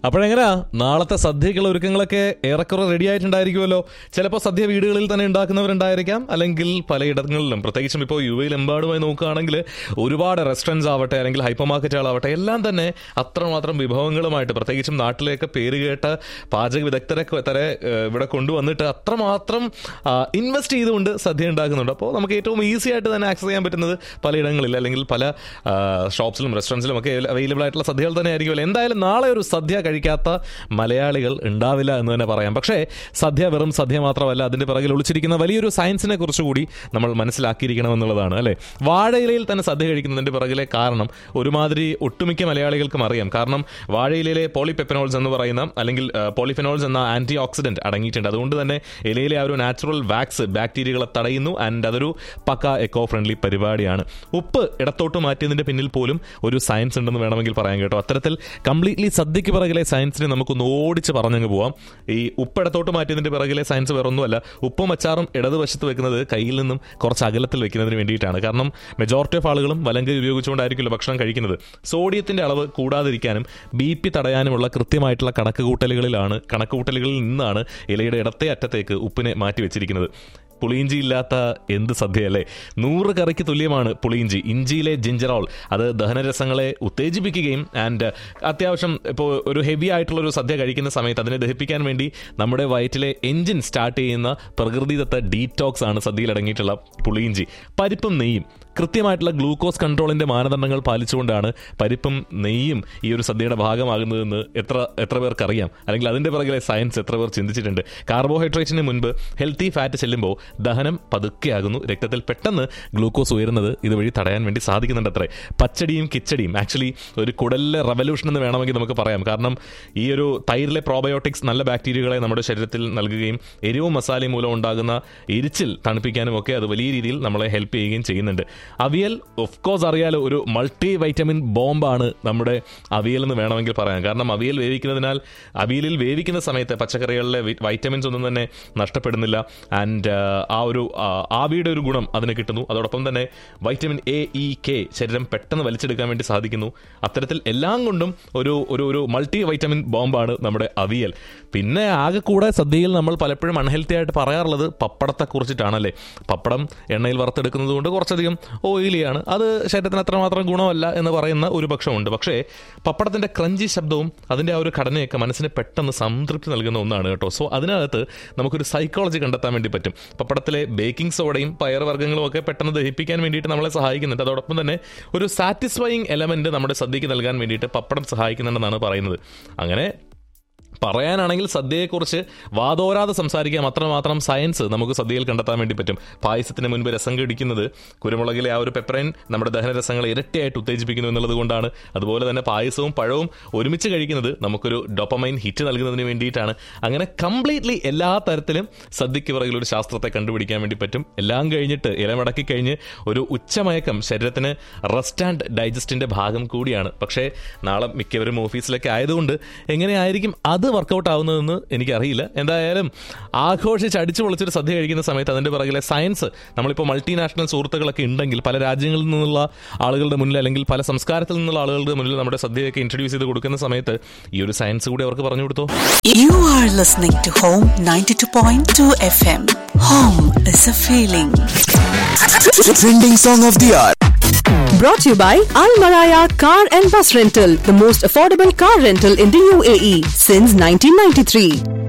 അപ്പോഴെങ്ങനാ നാളത്തെ സദ്യക്കുള്ള ഒരുക്കങ്ങളൊക്കെ ഏറെക്കുറെ റെഡി ആയിട്ടുണ്ടായിരിക്കുമല്ലോ ചിലപ്പോൾ സദ്യ വീടുകളിൽ തന്നെ ഉണ്ടാക്കുന്നവരുണ്ടായിരിക്കാം അല്ലെങ്കിൽ പലയിടങ്ങളിലും പ്രത്യേകിച്ചും ഇപ്പോൾ യു എയിൽ എമ്പാടുമായി നോക്കുകയാണെങ്കിൽ ഒരുപാട് റെസ്റ്റോറൻറ്റ്സ് ആവട്ടെ അല്ലെങ്കിൽ ഹൈപ്പർ മാർക്കറ്റുകളാവട്ടെ എല്ലാം തന്നെ അത്രമാത്രം വിഭവങ്ങളുമായിട്ട് പ്രത്യേകിച്ചും നാട്ടിലേക്ക് പേര് കേട്ട പാചക വിദഗ്ധരെ വരെ ഏഹ്, ഇവിടെ കൊണ്ടുവന്നിട്ട് അത്രമാത്രം ഇൻവെസ്റ്റ് ചെയ്തുകൊണ്ട് സദ്യ ഉണ്ടാക്കുന്നുണ്ട് അപ്പോൾ നമുക്ക് ഏറ്റവും ഈസി ആയിട്ട് തന്നെ ആക്സസ് ചെയ്യാൻ പറ്റുന്നത് പലയിടങ്ങളിൽ അല്ലെങ്കിൽ പല ഷോപ്സിലും റെസ്റ്റോറൻറ്റ്സിലും ഒക്കെ അവൈലബിൾ ആയിട്ടുള്ള സദ്യകൾ തന്നെ ആയിരിക്കുമല്ലോ എന്തായാലും നാളെ ഒരു സദ്യ കഴിക്കാത്ത മലയാളികൾ ഉണ്ടാവില്ല എന്ന് തന്നെ പറയാം പക്ഷേ സദ്യ വെറും സദ്യ മാത്രമല്ല അതിന്റെ പിറകിൽ ഒളിച്ചിരിക്കുന്ന വലിയൊരു സയൻസിനെ കുറിച്ച് കൂടി നമ്മൾ മനസ്സിലാക്കിയിരിക്കണം എന്നുള്ളതാണ് അല്ലേ വാഴയിലയിൽ തന്നെ സദ്യ കഴിക്കുന്നതിന്റെ പിറകിലെ കാരണം ഒരുമാതിരി ഒട്ടുമിക്ക മലയാളികൾക്കും അറിയാം കാരണം വാഴയിലയിലെ പോളിപെപ്പനോൾസ് എന്ന് പറയുന്ന അല്ലെങ്കിൽ പോളിഫെനോൾസ് എന്ന ആന്റി ഓക്സിഡന്റ് അടങ്ങിയിട്ടുണ്ട് അതുകൊണ്ട് തന്നെ ഇലയിലെ ആ ഒരു നാച്ചുറൽ വാക്സ് ബാക്ടീരിയകളെ തടയുന്നു ആൻഡ് അതൊരു പക്ക എക്കോ ഫ്രണ്ട്ലി പരിപാടിയാണ് ഉപ്പ് ഇടത്തോട്ട് മാറ്റിയതിന്റെ പിന്നിൽ പോലും ഒരു സയൻസ് ഉണ്ടെന്ന് വേണമെങ്കിൽ പറയാം കേട്ടോ അത്തരത്തിൽ കംപ്ലീറ്റ്ലി സദ്യക്ക് പിറകിലെ സയൻസിനെ നമുക്കൊന്ന് ഓടിച്ച് പറഞ്ഞങ്ങ് പോവാം ഈ ഉപ്പ് ഇടത്തോട്ട് മാറ്റിയതിന്റെ പിറകിലെ സയൻസ് വേറൊന്നുമല്ല ഉപ്പും അച്ചാറും ഇടതുവശത്ത് വെക്കുന്നത് കയ്യിൽ നിന്നും കുറച്ച് അകലത്തിൽ വെക്കുന്നതിന് വേണ്ടിയിട്ടാണ് കാരണം മെജോറിറ്റി ഓഫ് ആളുകളും വലങ്കൈ ഉപയോഗിച്ചുകൊണ്ടായിരിക്കുമല്ലോ ഭക്ഷണം കഴിക്കുന്നത് സോഡിയത്തിന്റെ അളവ് കൂടാതിരിക്കാനും ബി പി തടയാനുമുള്ള കൃത്യമായിട്ടുള്ള കണക്കുകൂട്ടലുകളിലാണ് കണക്കുകൂട്ടലുകളിൽ നിന്നാണ് ഇലയുടെ ഇടത്തെ അറ്റത്തേക്ക് ഉപ്പിനെ മാറ്റി വെച്ചിരിക്കുന്നത് പുളിയിഞ്ചി ഇല്ലാത്ത എന്ത് സദ്യയല്ലേ നൂറ് കറിക്ക് തുല്യമാണ് പുളിയിഞ്ചി ഇഞ്ചിയിലെ ജിഞ്ചറോൾ അത് ദഹനരസങ്ങളെ ഉത്തേജിപ്പിക്കുകയും ആൻഡ് അത്യാവശ്യം ഇപ്പോൾ ഒരു ഹെവി ആയിട്ടുള്ള ഒരു സദ്യ കഴിക്കുന്ന സമയത്ത് അതിനെ ദഹിപ്പിക്കാൻ വേണ്ടി നമ്മുടെ വയറ്റിലെ എഞ്ചിൻ സ്റ്റാർട്ട് ചെയ്യുന്ന പ്രകൃതിദത്ത ഡീറ്റോക്സ് ആണ് സദ്യയിൽ അടങ്ങിയിട്ടുള്ള പുളിയിഞ്ചി പരിപ്പും നെയ്യും കൃത്യമായിട്ടുള്ള ഗ്ലൂക്കോസ് കൺട്രോളിന്റെ മാനദണ്ഡങ്ങൾ പാലിച്ചുകൊണ്ടാണ് പരിപ്പും നെയ്യും ഈ ഒരു സദ്യയുടെ ഭാഗമാകുന്നതെന്ന് എത്ര എത്ര പേർക്ക് അറിയാം അല്ലെങ്കിൽ അതിന്റെ പിറകിലെ സയൻസ് എത്ര പേർ ചിന്തിച്ചിട്ടുണ്ട് കാർബോഹൈഡ്രേറ്റിന് മുൻപ് ഹെൽത്തി ഫാറ്റ് ചെല്ലുമ്പോൾ ദഹനം പതുക്കെയാകുന്നു രക്തത്തിൽ പെട്ടെന്ന് ഗ്ലൂക്കോസ് ഉയരുന്നത് ഇതുവഴി തടയാൻ വേണ്ടി സാധിക്കുന്നുണ്ട് അത്രേ പച്ചടിയും കിച്ചടിയും ആക്ച്വലി ഒരു കുടലിലെ റവല്യൂഷൻ എന്ന് വേണമെങ്കിൽ നമുക്ക് പറയാം കാരണം ഈ ഒരു തൈരിലെ പ്രോബയോട്ടിക്സ് നല്ല ബാക്ടീരിയകളെ നമ്മുടെ ശരീരത്തിൽ നൽകുകയും എരിവും മസാലയും മൂലം ഉണ്ടാകുന്ന എരിച്ചിൽ തണുപ്പിക്കാനും ഒക്കെ അത് വലിയ രീതിയിൽ നമ്മളെ ഹെൽപ്പ് ചെയ്യുകയും ചെയ്യുന്നുണ്ട് അവിയൽ ഓഫ് കോഴ്സ് അറിയാലോ ഒരു മൾട്ടി വൈറ്റമിൻ ബോംബാണ് നമ്മുടെ അവിയൽ എന്ന് വേണമെങ്കിൽ പറയാം കാരണം അവിയൽ വേവിക്കുന്നതിനാൽ അവിയലിൽ വേവിക്കുന്ന സമയത്ത് പച്ചക്കറികളിലെ വി- വൈറ്റമിൻസ് ഒന്നും തന്നെ നഷ്ടപ്പെടുന്നില്ല ആൻഡ് ആ ഒരു ആ, ആവിയുടെ ഒരു ഗുണം അതിന് കിട്ടുന്നു അതോടൊപ്പം തന്നെ വൈറ്റമിൻ എ ഇ കെ ശരീരം പെട്ടെന്ന് വലിച്ചെടുക്കാൻ വേണ്ടി സാധിക്കുന്നു അത്തരത്തിൽ എല്ലാം കൊണ്ടും ഒരു ഒരു ഒരു മൾട്ടി വൈറ്റമിൻ ബോംബാണ് നമ്മുടെ അവിയൽ പിന്നെ ആകെ കൂടെ സദ്യയിൽ നമ്മൾ പലപ്പോഴും അൺഹെൽത്തി ആയിട്ട് പറയാറുള്ളത് പപ്പടത്തെ കുറിച്ചിട്ടാണല്ലേ പപ്പടം എണ്ണയിൽ വറുത്തെടുക്കുന്നത് കൊണ്ട് കുറച്ചധികം ഓയിലിയാണ് അത് ശരീരത്തിന് അത്രമാത്രം ഗുണമല്ല എന്ന് പറയുന്ന ഒരു പക്ഷമുണ്ട് പക്ഷേ പപ്പടത്തിന്റെ ക്രഞ്ചി ശബ്ദവും അതിന്റെ ആ ഒരു ഘടനയൊക്കെ മനസ്സിന് പെട്ടെന്ന് സംതൃപ്തി നൽകുന്ന ഒന്നാണ് കേട്ടോ സോ അതിനകത്ത് നമുക്കൊരു സൈക്കോളജി കണ്ടെത്താൻ വേണ്ടി പറ്റും പപ്പടത്തിലെ ബേക്കിംഗ് സോഡയും പയർവർഗ്ഗങ്ങളും ഒക്കെ പെട്ടെന്ന് ദഹിപ്പിക്കാൻ വേണ്ടിയിട്ട് നമ്മളെ സഹായിക്കുന്നുണ്ട് അതോടൊപ്പം തന്നെ ഒരു സാറ്റിസ്ഫൈയിങ് എലമെന്റ് നമ്മുടെ സദ്യക്ക് നൽകാൻ വേണ്ടിയിട്ട് പപ്പടം സഹായിക്കുന്നുണ്ടെന്നാണ് പറയുന്നത് അങ്ങനെ പറയാനാണെങ്കിൽ സദ്യയെക്കുറിച്ച് വാതോരാതെ സംസാരിക്കാം അത്രമാത്രം സയൻസ് നമുക്ക് സദ്യയിൽ കണ്ടെത്താൻ വേണ്ടി പറ്റും പായസത്തിന് മുൻപ് രസം കടിക്കുന്നത് കുരുമുളകിലെ ആ ഒരു പെപ്പറൈൻ നമ്മുടെ ദഹനരസങ്ങളെ ഇരട്ടിയായിട്ട് ഉത്തേജിപ്പിക്കുന്നു എന്നുള്ളത് കൊണ്ടാണ് അതുപോലെ തന്നെ പായസവും പഴവും ഒരുമിച്ച് കഴിക്കുന്നത് നമുക്കൊരു ഡൊപ്പമൈൻ ഹിറ്റ് നൽകുന്നതിന് വേണ്ടിയിട്ടാണ് അങ്ങനെ കംപ്ലീറ്റ്ലി എല്ലാ തരത്തിലും സദ്യക്ക് പിറകിൽ ഒരു ശാസ്ത്രത്തെ കണ്ടുപിടിക്കാൻ വേണ്ടി പറ്റും എല്ലാം കഴിഞ്ഞിട്ട് ഇലമടക്കി കഴിഞ്ഞ് ഒരു ഉച്ചമയക്കം ശരീരത്തിന് റെസ്റ്റ് ആൻഡ് ഡൈജസ്റ്റിന്റെ ഭാഗം കൂടിയാണ് പക്ഷേ നാളെ മിക്കവരും ഓഫീസിലൊക്കെ ആയതുകൊണ്ട് എങ്ങനെയായിരിക്കും അത് വർക്കൗട്ട് ആവുന്നതെന്ന് എനിക്കറിയില്ല എന്തായാലും ആഘോഷിച്ച് അടിച്ചു പൊളിച്ചൊരു സദ്യ കഴിക്കുന്ന സമയത്ത് അതിന്റെ പിറകിലെ സയൻസ് നമ്മളിപ്പോൾ മൾട്ടിനാഷണൽ സുഹൃത്തുക്കളൊക്കെ ഉണ്ടെങ്കിൽ പല രാജ്യങ്ങളിൽ നിന്നുള്ള ആളുകളുടെ മുന്നിൽ അല്ലെങ്കിൽ പല സംസ്കാരത്തിൽ നിന്നുള്ള ആളുകളുടെ മുന്നിൽ നമ്മുടെ സദ്യയൊക്കെ ഇൻട്രൊഡ്യൂസ് ചെയ്ത് കൊടുക്കുന്ന സമയത്ത് ഈ ഒരു സയൻസ് കൂടി അവർക്ക് പറഞ്ഞു കൊടുത്തോ You are listening to Home 92.2 FM. Home is a feeling. Trending song of the hour. Brought to you by Al Maraya Car and Bus Rental, the most affordable car rental in the UAE since 1993.